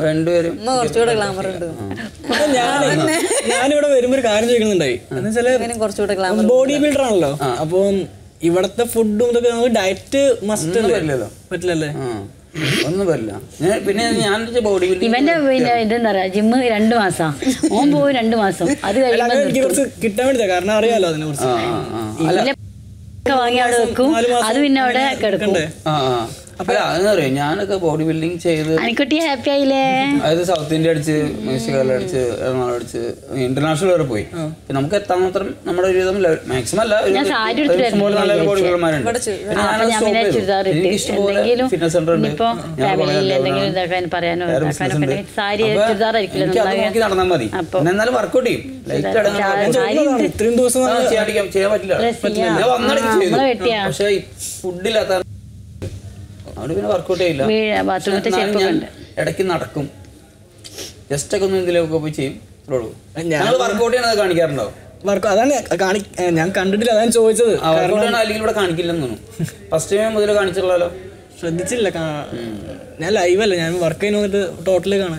രണ്ടുപേരും ഉമ്മ കുറച്ചുകൂടെ ഗ്ലാമർ ഉണ്ട് ഞാൻ ഞാനിവിടെ വരുമ്പോ ഒരു കാര്യം ചോദിക്കുന്നുണ്ടായി എന്ന് വെച്ചാല് ഇവനും കുറച്ചുകൂടെ ഗ്ലാമർ ബോഡി ബിൽഡർ ആണല്ലോ അപ്പം ഇവിടത്തെ ഫുഡും ഇതൊക്കെ നമുക്ക് ഡയറ്റ് മസ്റ്റ് ഒന്നും പറ്റില്ലല്ലോ പറ്റില്ലല്ലേ ആ ഒന്നും പറ്റില്ല ഞാൻ പിന്നെ ഞാൻ ബോഡി ബിൽഡിംഗ് ഇവന്റെ പിന്നെ ഇതെന്താ പറയാ ജിമ്മ് രണ്ടു മാസം ഓൻ പോയി രണ്ടു മാസം അത് അല്ല, കഴിയുമ്പോ അങ്ങനെ എനിക്ക് കുറച്ച് കിട്ടാൻ വേണ്ടിട്ടാ കാരണം അറിയാലോ അതിനെ കുറിച്ച് ആ ആ ആ ഇതിലെ ഒക്കെ വാങ്ങി അവിടെ വെക്കും നാല് മാസം അത് പിന്നെ അവിടെ കിടക്കും ആ ആ അല്ല അതെന്ന് പറയും ഞാനൊക്കെ ബോഡി ബിൽഡിംഗ് ചെയ്ത് അനിക്കുട്ടി ഹാപ്പി ആയില്ലേ അതായത് സൗത്ത് ഇന്ത്യ അടിച്ച് മെക്സിക്കോയിൽ അടിച്ച് എറണാകുളം അടിച്ച് ഇന്റർനാഷണൽ വരെ പോയി പിന്നെ നമുക്ക് എത്താൻ മാത്രം നമ്മുടെ ഒരു വിധം മാക്സിമം അല്ല ഒരു- ഞാൻ സാരി ഒരു എടുത്തിട്ട് ഇഷ്ടംപോലെ നല്ല ബോഡി ബിൽഡർമാരുണ്ട് ആ, അപ്പൊ ഞാൻ പിന്നെ ചുരിദാർ ഇട്ട് എന്തെങ്കിലും ഫിറ്റ്നസ് സെന്റർ ഉണ്ട് ഇനിയിപ്പോ ഫാമിലിയിൽ എന്തെങ്കിലും ഇതാക്കാൻ പറയാനോ ഇതാക്കാനോ ഒക്കെ ഉണ്ടെങ്കിൽ സാരി ചുരിദാർ ആയിരിക്കില്ല എനിക്ക് അത് നോക്കി നടന്നാൽ മതി അപ്പൊ- പിന്നെ എന്നാലും വർക്കൗട്ട് ചെയ്യും ലൈറ്റ് സാരി അതാണ് ഇത്രയും ദിവസം ചെയ്യാൻ ചെയ്യാൻ പറ്റില്ല Dress പറ്റില്ല. ചെയ്യാം. ഞാൻ വന്നടക്ക് ആ, ചെയ്തു നമ്മളെ വെട്ടിയാ. പക്ഷെ ഫുഡില്ലാത്ത അവിടെ പിന്നെ വർക്കൗട്ട് ചെയ്യില്ല വീഴ- ബാത്റൂമിലത്തെ പക്ഷെ ചെരുപ്പൊക്കെ ഞാൻ ഉണ്ട്. ഇടയ്ക്ക് നടക്കും ജസ്റ്റ് ഒക്കെ ഒന്ന് ഇതിലൊക്കെ പോയി ചെയ്യും അത്രേ ഉള്ളൂ ഞാൻ- ഞങ്ങൾ വർക്കൗട്ട് ചെയ്യണത് കാണിക്കാറുണ്ടോ വർക്ക് അതാണ് കാണി ഏ, ഞാൻ കണ്ടിട്ടില്ല അതാണ് ചോദിച്ചത് ആ വർക്കൗട്ട് ചെയ്യണ അല്ലെങ്കിൽ ഇവിടെ കാണിക്കില്ലെന്ന് തോന്നുന്നു ഫസ്റ്റ് ടൈം മുതൽ കാണിച്ചിട്ടുള്ളല്ലോ ശ്രദ്ധിച്ചില്ല കാ- ഞാൻ ലൈവ് അല്ല ഞാൻ വർക്ക് ചെയ്യുന്ന വന്നിട്ട് ടോട്ടല് കാണാൻ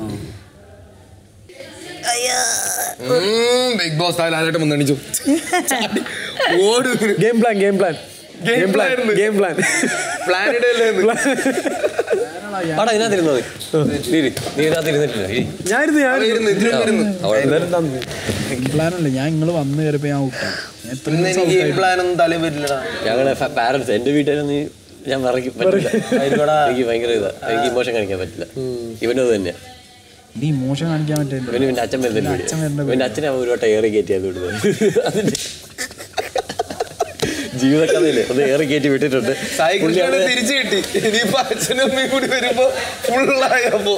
ബിഗ് ബോസ് ലാലായിട്ട് മുന്നണിച്ചു ഓട് game plan game plan game plan game plan plan ഇടല്ലേ അവിടെ ഇതിനകത്തിരുന്നോ നീ ഇരി. നീ ഇതിനകത്ത് ഇരുന്നിട്ടില്ല ഇരി. ഞാനിരുന്നു ഞാനിരുന്നു അവിടെ ഇരുന്ന്. എല്ലാവരും തന്നു പ്ലാനല്ല ഞാൻ നിങ്ങൾ വന്നു കയറിയപ്പോ ഞാൻ ഔട്ടാ ഇന്ന് എനിക്ക് ഗെയിം പ്ലാൻ ഒന്നും തലയിൽ വരില്ലടാ ഞങ്ങളെ പാരന്റ്സ് എന്റെ വീട്ടിൽ നീ ഞാൻ പറയും പറ്റില്ല എനിക്ക് ഭയങ്കര ഇതാ എനിക്ക് ഇമോഷൻ കാണിക്കാൻ പറ്റില്ല ഇവനും അത് തന്നെയാ നീ മോശം കാണിക്കാൻ പറ്റില്ല ഇവന് പിന്നെ അച്ഛൻ വരുന്നില്ല അച്ഛൻ വരുന്ന ഇവന്റെ അച്ഛനെ അവൻ ഒരു വട്ടം ഏറി കയറ്റി അത് വിടുന്നത് അതിന്റെ ജീവിതകഥയില്ലേ ഒന്ന് ഏറി കയറ്റി വിട്ടിട്ടുണ്ട് സൈക്കിളിലാണ് തിരിച്ചു കിട്ടി ഇനിയിപ്പോ അച്ഛനും അമ്മയും കൂടി വരുമ്പോ ഫുള്ളായപ്പോ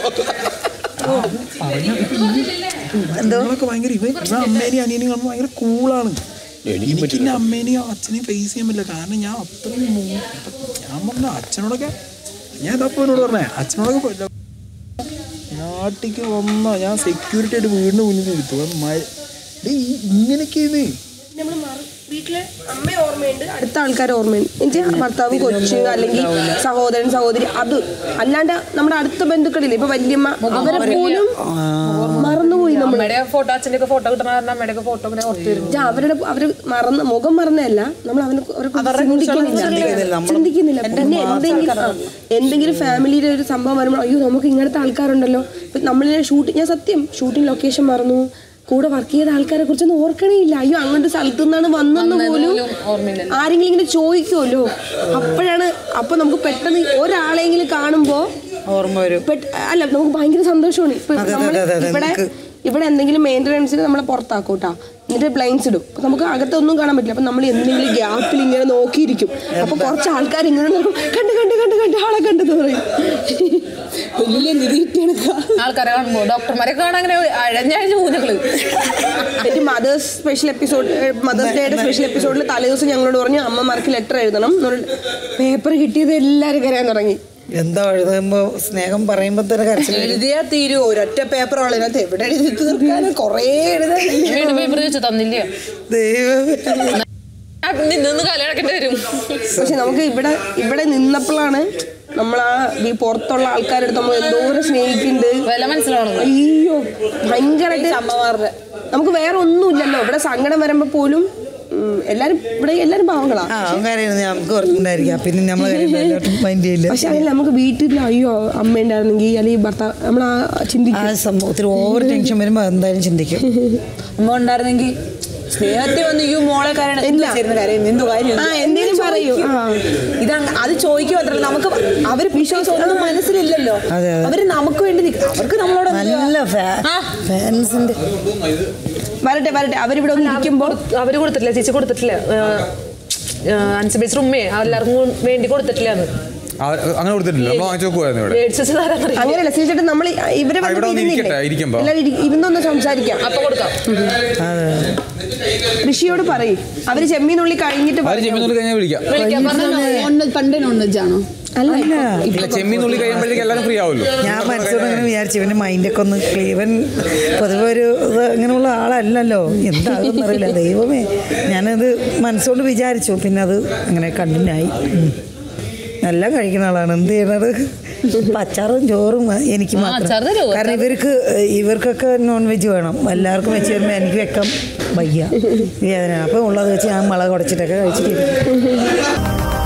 നിങ്ങളൊക്കെ ഭയങ്കര ഇവ ഇവ അമ്മേനെയും അനിയനെയും കാണുമ്പോൾ ഭയങ്കര കൂളാണ് എനിക്ക് എന്റെ അമ്മേനെയും അച്ഛനെയും ഫേസ് ചെയ്യാൻ പറ്റില്ല കാരണം ഞാൻ അത്രയും മൂ- ഞാൻ പറഞ്ഞ അച്ഛനോടൊക്കെ ഞാൻ ഇതപ്പോ എന്നോട് പറഞ്ഞേ അച്ഛനോടൊക്കെ പറ്റില്ല നാട്ടിക്ക് വന്ന ഞാൻ സെക്യൂരിറ്റി ആയിട്ട് വീടിന് മുന്നിൽ എടുത്തു ഇങ്ങനെയൊക്കെ ഇത് വീട്ടില് അമ്മ ഓർമ്മയുണ്ട് അടുത്ത ആൾക്കാർ ഓർമ്മയുണ്ട് എന്നുവെച്ചാൽ ഭർത്താവ് കൊച്ച് അല്ലെങ്കിൽ സഹോദരൻ സഹോദരി അത് അല്ലാണ്ട് നമ്മുടെ അടുത്ത ബന്ധുക്കളില്ലേ ഇപ്പൊ വല്യമ്മ അവരെ പോലും മറന്നുപോയി നമ്മൾ അമ്മയുടെ ഫോട്ടോ അച്ഛൻ്റെ ഒക്കെ ഫോട്ടോ കിട്ടണ കാരണം അമ്മയുടെ ഒക്കെ ഫോട്ടോ ഇങ്ങനെ ഓർത്ത് വരും അവരുടെ അവര് മറന്ന് മുഖം മറന്നല്ല നമ്മൾ അവനെ അവരെ ചിന്തിക്കുന്നില്ല ചിന്തിക്കുന്നില്ല പിന്നെ എന്തെങ്കിലും ആ, എന്തെങ്കിലും ഫാമിലിയുടെ ഒരു സംഭവം വരുമ്പോൾ അയ്യോ നമുക്ക് ഇങ്ങനത്തെ ആൾക്കാരുണ്ടല്ലോ ഇപ്പൊ നമ്മളിങ്ങനെ ഷൂട്ടിങ് ഞാൻ സത്യം ഷൂട്ടിംഗ് ലൊക്കേഷൻ മറന്നു കൂടെ വർക്ക് ചെയ്ത ആൾക്കാരെ കുറിച്ചൊന്നും ഓർക്കണേ ഇല്ല അയ്യോ അങ്ങനത്തെ സ്ഥലത്തു നിന്നാണ് വന്നെന്ന് പോലും ആരെങ്കിലും ഇങ്ങനെ ചോദിക്കുമല്ലോ അപ്പോഴാണ് അപ്പൊ നമുക്ക് പെട്ടെന്ന് ഒരാളെങ്കിലും കാണുമ്പോ ഓർമ്മ വരും പെട്ട- അല്ല നമുക്ക് ഭയങ്കര സന്തോഷമാണ് ഇപ്പൊ നമ്മള് ഇവിടെ ഇവിടെ എന്തെങ്കിലും മെയിൻ്റനൻസിന് നമ്മളെ പുറത്താക്കൂട്ടാ എന്നിട്ട് ബ്ലൈൻസ് ഇടും അപ്പൊ നമുക്ക് അകത്തൊന്നും കാണാൻ പറ്റില്ല അപ്പൊ നമ്മൾ എന്തെങ്കിലും ഗ്യാപ്പിൽ ഇങ്ങനെ നോക്കിയിരിക്കും അപ്പൊ കുറച്ച് ആൾക്കാർ ഇങ്ങനെ നോക്കും കണ്ട് കണ്ട് കണ്ട് കണ്ട് ആളെ കണ്ടെന്ന് പറയും വലിയ നിധി കിട്ടിയാണ് ആൾക്കാരെ കാണുമ്പോ ഡോക്ടർമാരെ കാണാൻ അങ്ങനെ അഴഞ്ഞഴഞ്ഞ ഊഞ്ഞകള് എന്റെ മദേഴ്സ് സ്പെഷ്യൽ എപ്പിസോഡ് മദേഴ്സ് ഡേയുടെ സ്പെഷ്യൽ എപ്പിസോഡിൽ തലേദിവസം ഞങ്ങളോട് പറഞ്ഞു അമ്മമാർക്ക് ലെറ്റർ എഴുതണം പേപ്പർ കിട്ടിയത് എല്ലാവരും കരയാൻ തുടങ്ങി എന്താ എഴുതുമ്പോ സ്നേഹം പറയുമ്പോ തന്നെ കരച്ചിൽ എഴുതിയാ തീരൂ ഒരൊറ്റ പേപ്പർ ഇതിനകത്ത് എവിടെ എഴുതി തീർക്കാനും കൊറേ എഴുതാൻ പേപ്പർ വെച്ച് തന്നില്ല ദൈവമേ നിന്ന് കലടക്കേണ്ടി വരും പക്ഷെ നമുക്ക് ഇവിടെ ഇവിടെ നിന്നപ്പോഴാണ് നമ്മൾ ആ ഈ പുറത്തുള്ള ആൾക്കാരുടെ നമ്മൾ എന്തോരം സ്നേഹിക്കുന്നുണ്ട് വില മനസ്സിലാവണം അയ്യോ ഭയങ്കരമായിട്ട് അമ്മമാരുടെ നമുക്ക് വേറെ ഒന്നുമില്ലല്ലോ ഇവിടെ സങ്കടം വരുമ്പോ പോലും ഉം, എല്ലാരും ഇവിടെ എല്ലാരും പാവങ്ങളാ ആ അവൻ കരയുന്നത് നമുക്ക് ഓർക്കുന്നുണ്ടായിരിക്കാം പിന്നെ നമ്മൾ മൈൻഡ് ചെയ്യില്ല പക്ഷെ അങ്ങനെ നമുക്ക് വീട്ടിൽ അയ്യോ അമ്മ ഉണ്ടായിരുന്നെങ്കിൽ അല്ലെങ്കിൽ ഭർത്താവ് നമ്മൾ ആ ആ ചിന്തിക്കും സംഭവത്തിൽ ഓവർ ടെൻഷൻ വരുമ്പോ എന്തായാലും ചിന്തിക്കും അമ്മ ഉണ്ടായിരുന്നെങ്കിൽ സ്നേഹത്തിൽ വന്ന് ഈ മോളെ കാരണം കാര്യം എന്തു കാര്യം ആ എന്തെങ്കിലും പറയൂ ആ ഇത് അത് ചോദിക്കുക മാത്രമല്ല നമുക്ക് അവര് വിശ്വാസം ഒന്നും മനസ്സിലില്ലല്ലോ അതെ, അതെ. അവര് നമുക്ക് വേണ്ടി നിൽക്കും അവർക്ക് നമ്മളോട് എന്തുവാ? നല്ല ഫാൻസിന്റെ വരട്ടെ വരട്ടെ അവരിവിടെ ഒന്ന് ഇരിക്കുമ്പോൾ അവര് കൊടുത്തിട്ടില്ല ചേച്ചി കൊടുത്തിട്ടില്ല അൻസിബേസ് ഉമ്മയെ എല്ലാവർക്കും വേണ്ടി കൊടുത്തിട്ടില്ല എന്ന് അങ്ങനെ കൊടുത്തിട്ടില്ല നമ്മൾ വാങ്ങിച്ചു നോക്കുമായിരുന്നു ഇവിടെ മേടിച്ചു തരാന്നറിയില്ല അങ്ങനെയല്ല ചേട്ടൻ നമ്മൾ ഇവരെ ആ, ഇവിടെ വന്നിട്ട് ഒന്ന് ഇരുന്നില്ലേ? ഇരിക്കട്ടെ, ഇരിക്കുമ്പോ. എല്ലാവരും ഇരി- ഇരുന്നൊന്ന് സംസാരിക്കാം അപ്പൊ കൊടുക്കാം ഋഷിയോട് പറയും അവര് ചെമ്മീനുള്ളി കഴിഞ്ഞിട്ട് അവര് ചെമ്മീനുള്ളി കഴിഞ്ഞാൽ വിളിക്കാം വിളിക്കാം പറഞ്ഞോ പണ്ട് നോൺ വെജ് ആണോ അല്ല ഇല്ല ചെമ്മീനുള്ളി കഴിയുമ്പോഴത്തേക്ക് എല്ലാവരും ഫ്രീ ആവുമല്ലോ ഞാൻ മനസ്സോട് അങ്ങനെ വിചാരിച്ചു ഇവന്റെ മൈൻഡൊക്കെ ഒന്ന് ക്ലീ- ഇവൻ പൊതുവെ ഒരു ഇത് അങ്ങനെയുള്ള ആളല്ലല്ലോ എന്താകുമെന്ന് അറിയില്ല ദൈവമേ ഞാനത് മനസ്സുകൊണ്ട് വിചാരിച്ചു പിന്നെ അത് അങ്ങനെ കണ്ടിന്യൂ ആയി ഉം. എല്ലാം കഴിക്കുന്ന ആളാണ് എന്ത് ചെയ്യണത് അപ്പം അച്ചാറും ചോറും എനിക്ക് മാത്രം അച്ചാറ് തരുമോ? കാരണം ഇവർക്ക് ഇവർക്കൊക്കെ നോൺ വെജ് വേണം എല്ലാവർക്കും വെച്ച് വരുമ്പോൾ എനിക്ക് വെക്കാൻ വയ്യ വേദന അപ്പം ഉള്ളത് വെച്ച് ഞാൻ മുളക് ഉടച്ചിട്ടൊക്കെ കഴിച്ചിട്ട്